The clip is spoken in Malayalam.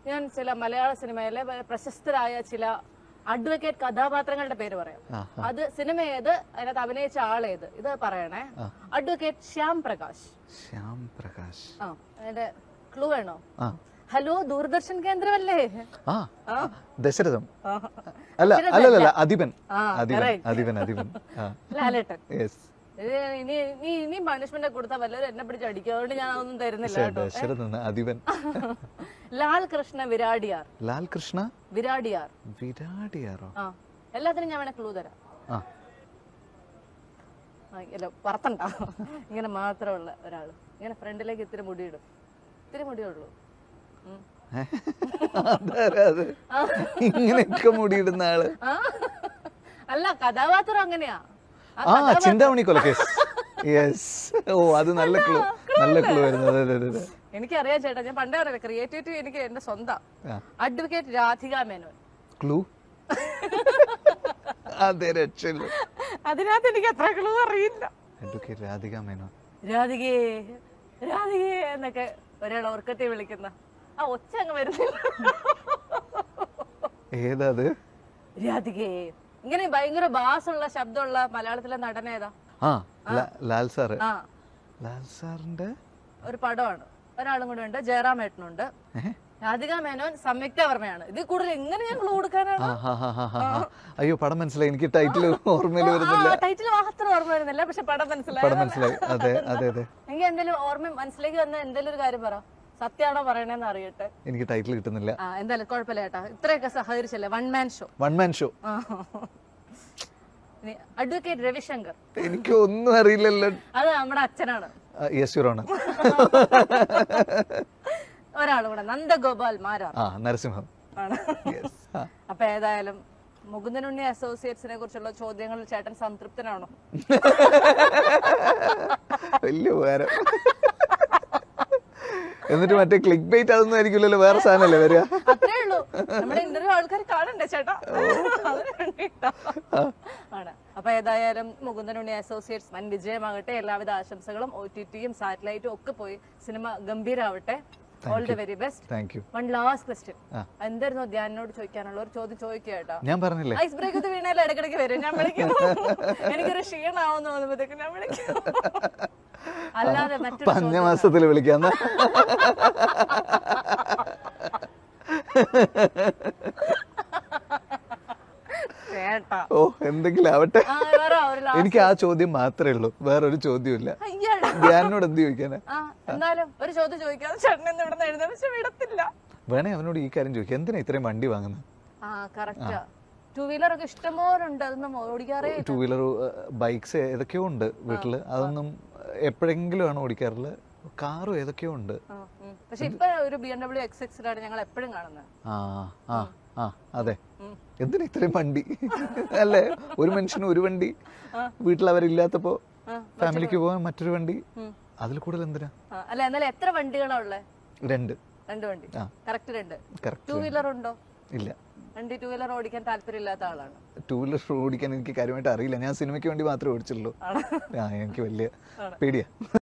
ഞാൻ ചില മലയാള സിനിമയിലെ വ- പ്രശസ്തരായ ചില അഡ്വക്കേറ്റ് കഥാപാത്രങ്ങളുടെ പേര് പറയാം ആ, അത് സിനിമ ഏത് അതിനകത്ത് അഭിനയിച്ച ആളേത് ഇത് പറയണേ അഡ്വക്കേറ്റ് ശ്യാം പ്രകാശ് ശ്യാം പ്രകാശ് ആ അതിന്റെ ക്ലൂ വേണോ ആ ഹലോ ദൂരദർശൻ കേന്ദ്രമല്ലേ ആ ദശരഥം ആ. അല്ല അല്ലല്ല അധിപൻ ആ, അധിപൻ correct. അധിപൻ അധിപൻ ആ ലാലേട്ടൻ യെസ് ഇത് ഇനി ഇനി ഇനി പണിഷ്മെന്റ് കൊടുത്താൽ വല്ലവരും എന്നെ പിടിച്ച് അടിക്കും അതുകൊണ്ട് ഞാൻ അതൊന്നും തരുന്നില്ല കേട്ടോ ദശരഥൻ അധിപൻ ലാൽ കൃഷ്ണ വിരാടിയാർ ലാൽ കൃഷ്ണ വിരാടിയാർ വിരാടിയാറോ ആ എല്ലാത്തിനും ഞാൻ വേണേ ക്ലൂ തരാം ആ ആ, ഇല്ല വറുത്തണ്ട ഇങ്ങനെ മാത്രമുള്ള ഒരാള് ഇങ്ങനെ ഫ്രണ്ടിലേക്ക് ഇത്തിരി മുടിയിടും ഇത്തിരി മുടിയുള്ളൂ ഉം. അതാരാ അത് ഇങ്ങനെയൊക്കെ മുടിയിടുന്ന ആള് ആ. അല്ല കഥാപാത്രം അങ്ങനെയാ ആ ആ ചിന്താമണി കൊലക്കേസ് യെസ് ഓ അത് നല്ല ക്ലൂ നല്ല ക്ലൂ ആയിരുന്നു അതെ അതെ അതെ എനിക്കറിയാം ചേട്ടാ ഞാൻ പണ്ടേ പറയാം ക്രിയേറ്റിവിറ്റി എനിക്ക് എന്റെ സ്വന്തം ആ. അഡ്വക്കേറ്റ് രാധിക മേനോൻ ക്ലൂ അതെ രക്ഷയില്ല അതിനകത്ത് എനിക്ക് അത്ര ക്ലൂ അറിയില്ല അഡ്വക്കേറ്റ് രാധിക മേനോൻ രാധികേ രാധികേ എന്നൊക്കെ ഒരാൾ ഉറക്കത്തെ വിളിക്കുന്ന ആ ഒച്ച അങ്ങ് വരുന്നില്ല ഏതാ അത് രാധികേ ഇങ്ങനെ ഭയങ്കര ബാസുള്ള ശബ്ദമുള്ള മലയാളത്തിലെ നടൻ ഏതാ ആ ലാ- ലാൽ സാറ് ആ ലാൽ സാറിന്റെ ഒരു പടമാണ് ഒരാളും കൂടെ ഉണ്ട് ജയറാം ഏട്ടനുണ്ട് ഏഹ്? രാധിക മേനോൻ സംയുക്ത വർമ്മയാണ് ഇതിൽ കൂടുതൽ എങ്ങനെ ഞാൻ ക്ലൂ കൊടുക്കാനാണ് ആ, ഹാ, ഹാ, ഹാ, ഹാ, ഹാ. അയ്യോ പടം മനസ്സിലായി എനിക്ക് ടൈറ്റിൽ ഓർമ്മയിൽ വരുന്നില്ല ടൈറ്റിൽ മാത്രം ഓർമ്മ വരുന്നില്ല പക്ഷെ പടം മനസ്സിലായി പടം മനസ്സിലായി അതെ അതെ അതെ എനിക്ക് എന്തെങ്കിലും ഓർമ്മ മനസ്സിലേക്ക് വന്ന എന്തെങ്കിലും ഒരു കാര്യം പറ സത്യമാണോ പറയണേന്ന് അറിയട്ടെ എനിക്ക് ടൈറ്റിൽ കിട്ടുന്നില്ല ആ എന്തായാലും കുഴപ്പമില്ല ചേട്ടാ ഇത്രയൊക്കെ സഹകരിച്ചല്ലേ one man show one man show advocate Ravishankar എനിക്ക് ഒന്നും അറിയില്ലല്ലോ അത് നമ്മുടെ അച്ഛനാണ് യെസ് യുറോണ് ഒരാളും കൂടെ നന്ദഗോപാൽ മാരാർ ആ നരസിംഹം ആണ് യെസ് അപ്പൊ ഏതായാലും മുകുന്ദനുണ്ണി അസോസിയേറ്റ്സിനെ കുറിച്ചുള്ള ചോദ്യങ്ങളിൽ ചേട്ടൻ സംതൃപ്തനാണോ വലിയ ഉപകാരം എന്നിട്ട് മറ്റേ ക്ലിക്ക് ബൈറ്റ് അതൊന്നും ആയിരിക്കില്ലല്ലോ വേറെ സാധനമല്ലേ വരിക അത്രേ ഉള്ളൂ നമ്മുടെ ഇന്റർവ്യൂ ആൾക്കാർ കാണണ്ടേ ചേട്ടാ അതിന് വേണ്ടിയിട്ടാ. ആണ് അപ്പൊ ഏതായാലും മുകുന്ദനുണ്ണി അസോസിയേറ്റ്സ് വൻ വിജയമാകട്ടെ എല്ലാവിധ ആശംസകളും ഒ ടി ടിയും സാറ്റലൈറ്റും ഒക്കെ പോയി സിനിമ ഗംഭീരാവട്ടെ all the very best thank you one last question ആ. എന്തായിരുന്നു ധ്യാനോട് ചോദിക്കാനുള്ള ഒരു ചോദ്യം ചോദിക്കുക കേട്ടോ ഞാൻ പറഞ്ഞില്ലേ ഐസ് ബ്രേക്ക് ഇത് വീണാലും ഇടയ്ക്കിടയ്ക്ക് വരും ഞാൻ വിളിക്കും എനിക്കൊരു ക്ഷീണാവുന്ന തോന്നുമ്പോഴത്തേക്ക് ഞാൻ വിളിക്കും അല്ലാതെ മറ്റൊരു പഞ്ഞ ചോദ്യം മാസത്തിൽ വിളിക്കാന്ന ചേട്ടാ ഓ എന്തെങ്കിലും ആവട്ടെ ആ വേറെ ഒരു ലാ- എനിക്ക് ആ ചോദ്യം മാത്രമേ ഉള്ളൂ വേറെ ഒരു ചോദ്യമില്ല അയ്യടാ ധ്യാനോട് എന്ത് ചോദിക്കാനാ ആ എന്നാലും ഒരു ചോദ്യം ചോദിക്കാതെ ചേട്ടൻ ഇന്ന് ഇവിടെ എഴുതാൻ പക്ഷെ വിടത്തില്ല വേണേ അവനോട് ഈ കാര്യം ചോദിക്കാം എന്തിനാ ഇത്രയും വണ്ടി വാങ്ങുന്നത് ആ കറക്റ്റാ ടൂ വീലർ ഒക്കെ ഇഷ്ടംപോലെ ഉണ്ട് അതൊന്നും ഓടിക്കാറേ ഇല്ല. ടൂ വീലർ ബൈക്സ് ഏതൊക്കെയോ ഉണ്ട് വീട്ടില് അതൊന്നും എപ്പോഴെങ്കിലും ആണ് ഓടിക്കാറുള്ളത് കാറും ഏതൊക്കെയോ ഉണ്ട് ആ, ഉം. പക്ഷെ ഇപ്പൊ ഒരു ബി എം ഡബ്ല്യു എക്സ് എക്സിലാണ് ഞങ്ങൾ എപ്പോഴും കാണുന്നത് ആ ആ ആ അതെ എന്തിനാ ഇത്രയും വണ്ടി അല്ലേ ഒരു മനുഷ്യന് ഒരു വണ്ടി വീട്ടിൽ അവരില്ലാത്തപ്പോ ആ, ഫാമിലിക്ക് പോകാൻ മറ്റൊരു വണ്ടി അതിൽ കൂടുതൽ എന്തിനാ ആ, അല്ല എന്നാലും എത്ര വണ്ടികളാ ഉള്ളത് രണ്ട് രണ്ട് വണ്ടി ആ. കറക്റ്റ് രണ്ട് കറക്റ്റ് ടൂ വീലർ ഉണ്ടോ ഇല്ല വണ്ടി ടൂ വീലർ ഓടിക്കാൻ താല്പര്യമില്ലാത്ത ആളാണ് ടൂ വീലർ ഓടിക്കാൻ എനിക്ക് കാര്യമായിട്ട് അറിയില്ല ഞാൻ സിനിമയ്ക്ക് വേണ്ടി മാത്രമേ ഓടിച്ചുള്ളൂ ആണോ ആ എനിക്ക് വലിയ പേടിയാ